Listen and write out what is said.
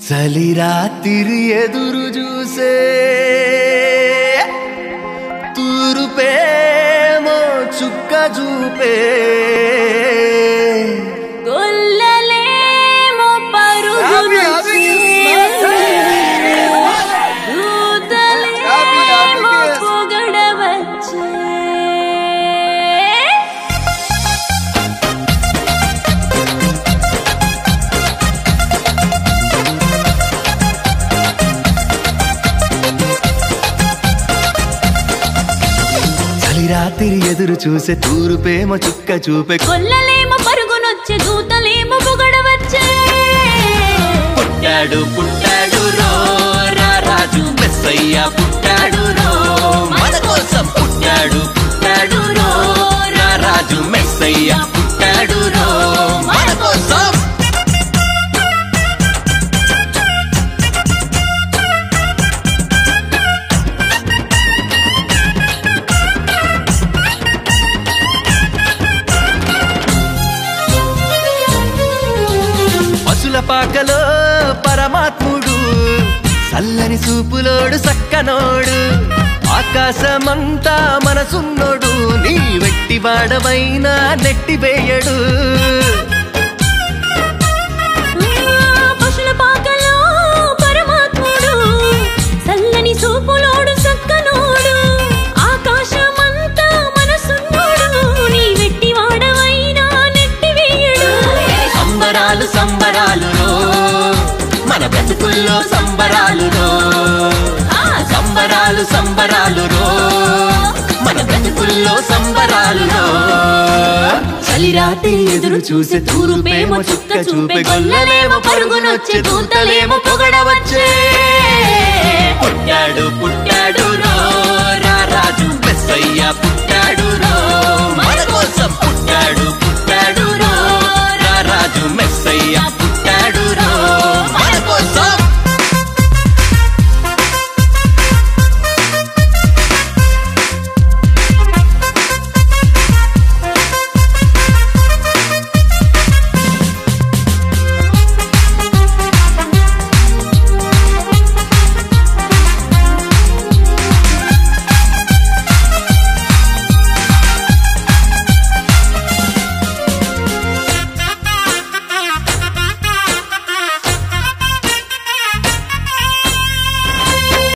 చలి రాత్రి ఎదురు చూసే తూరుపేమో చుక్క చూపే గొల్లలేమో పరుగులు ఆపి, ఆపి. దూతలేమో పొగడవచ్చే చలి రాత్రి ఎదురు చూసే తూరుపేమో చుక్క చూపే గొల్లలేమో పరుగునొచ్చే దూతలేమో పొగడవచ్చే పుట్టాడు పుట్టాడు రో రా రాజు మెస్సయ్య పుట్టాడు రో మన కోసం పుట్టాడు పుట్టాడు రో రా రాజు మెస్సయ్య పుట్టాడు రో మన కోసం పశుల పాకలో పరమాత్ముడు చల్లని చూపులోడు సక్కనోడు ఆకాశమంతా మనసున్నోడు నీ వెట్టి వాడవైనా నెట్టివేయడు పశుల పాకలో పరమాత్ముడు చల్లని సూపులోడు సక్కనోడు ఆకాశమంతా మనసున్నోడు నీ వెట్టి వాడవైనా నెట్టివేయడు సంబరాలు సంబరాలు రో మన బ్రతుకుల్లో సంబరాలు రో ఆ సంబరాలు సంబరాలు రో మన బ్రతుకుల్లో సంబరాలు రో చలి రాత్రి ఎదురు చూసే తూరుపేమో చుక్క చూపే గొల్లలేమో పరుగునొచ్చే దూతలేమో పొగడవచ్చే పుట్టాడు పుట్టాడు